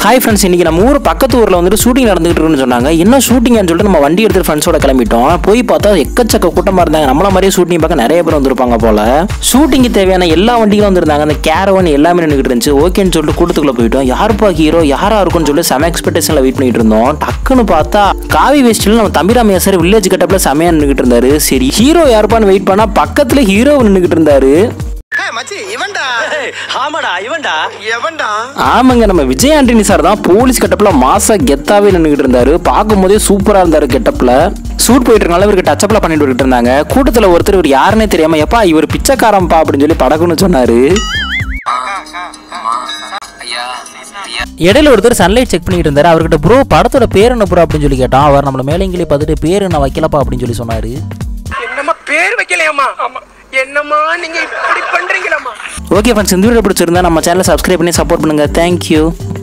hi friends இன்னைக்கு நம்ம ஊர் பக்கத்து ஊரில் வந்துட்டு ஷூட்டிங் நடந்துகிட்டு இருக்குன்னு சொன்னாங்க என்ன ஷூட்டிங்னு சொல்லிட்டு நம்ம வண்டி எடுத்து ஃப்ரெண்ட்ஸோட கிளம்பிட்டோம் போய் பார்த்தா எக்கச்சக்க கூட்டமாக இருந்தாங்க நம்மள மாதிரியே ஷூட்டிங் பார்க்க நிறைய பேர் வந்திருப்பாங்க போல ஷூட்டிங்க்கு தேவையான எல்லா வண்டிகளும் வந்திருந்தாங்க அந்த கேரவன் எல்லாமே நின்றுட்டு இருந்துச்சு ஓகேன்னு சொல்லிட்டு கூட்டத்துக்குள்ள போயிட்டோம் யாருப்பா ஹீரோ யாரா இருக்கும்னு சொல்லிட்டு செம எக்ஸ்பெக்டேஷனில் வெயிட் பண்ணிட்டு இருந்தோம் டக்குன்னு பார்த்தா காவி வேஸ்டில் நம்ம தம்பிராமையா சார் வில்லேஜ் கட்டப்பில் செமையா நின்றுட்டு இருந்தாரு சரி ஹீரோ யாருப்பான்னு வெயிட் பண்ணா பக்கத்துல ஹீரோ நின்றுட்டு இருந்தாரு ஏய் மச்சி இவன்டா ஆமாடா இவன்டா எவன்டா ஆமாங்க நம்ம விஜய் ஆண்டனி சார் தான் போலீஸ் கெட்டப்ல மாசா கெத்தாவே நின்றுட்டு இருந்தாரு பார்க்கும்போதே சூப்பரா இருந்தாரு கெட்டப்ல சூட் போயிட்டு இருக்கனால இவருக்கு டச்சப்ல பண்ணிட்டு வந்துட்டு இருந்தாங்க கூட்டத்துல ஒருத்தர் இவர் யாருன்னே தெரியாம எப்பா இவர் பிச்சைக்காரம்பா அப்படின்னு சொல்லி படக்குன்னு சொன்னாரு இடையில ஒருத்தர் சன்லைட் செக் பண்ணிட்டு இருந்தாரு அவர்கிட்ட ப்ரோ படத்தோட பேர் என்ன ப்ரோ அப்படின்னு சொல்லி கேட்டான் அவர் நம்மள மேலங்கிலே பார்த்துட்டு பேர் என்ன வைக்கலப்பா அப்படின்னு சொல்லி சொன்னாரு என்னம்மா பேர் வைக்கலையாம்மா ஆமா என்னம்மா நீங்க இப்படி பண்றீங்களாம்மா ஓகே ஃப்ரெண்ட்ஸ் இந்த வீடியோ பிடிச்சிருந்தா நம்ம சேனலை சப்ஸ்கிரைப் பண்ணி சப்போர்ட் பண்ணுங்க தேங்க்யூ